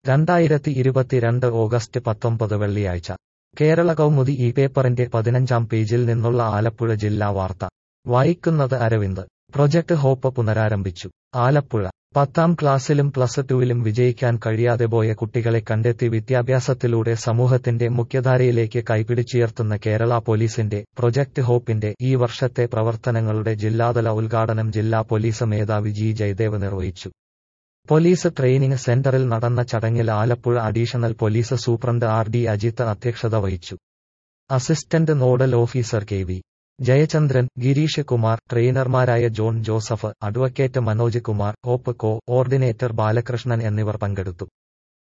രണ്ടായിരത്തി ഇരുപത്തിരണ്ട് ഓഗസ്റ്റ് പത്തൊമ്പത് വെള്ളിയാഴ്ച കേരള കൗമുദി ഈ പേപ്പറിന്റെ പതിനഞ്ചാം പേജിൽ നിന്നുള്ള ആലപ്പുഴ ജില്ലാ വാർത്ത വായിക്കുന്നത് അരവിന്ദ് പ്രൊജക്ട് ഹോപ്പ് പുനരാരംഭിച്ചു ആലപ്പുഴ പത്താം ക്ലാസ്സിലും പ്ലസ് ടുവിലും വിജയിക്കാൻ കഴിയാതെ പോയ കുട്ടികളെ കണ്ടെത്തി വിദ്യാഭ്യാസത്തിലൂടെ സമൂഹത്തിന്റെ മുഖ്യധാരയിലേക്ക് കൈപിടിച്ചുയർത്തുന്ന കേരള പോലീസിന്റെ പ്രൊജക്ട് ഹോപ്പിന്റെ ഈ വർഷത്തെ പ്രവർത്തനങ്ങളുടെ ജില്ലാതല ഉദ്ഘാടനം ജില്ലാ പോലീസ് മേധാവി ജി ജയദേവ് നിർവഹിച്ചു പോലീസ് ട്രെയിനിംഗ് സെന്ററിൽ നടന്ന ചടങ്ങിൽ Alappuzha additional police superintendent R D Ajith അധ്യക്ഷത വഹിച്ചു assistant nodal officer K V Jayachandran Girish Kumar ട്രെയിനർമാരായ John Joseph advocate Manoj Kumar hope coordinator Balakrishnan എന്നിവർ പങ്കെടുത്തു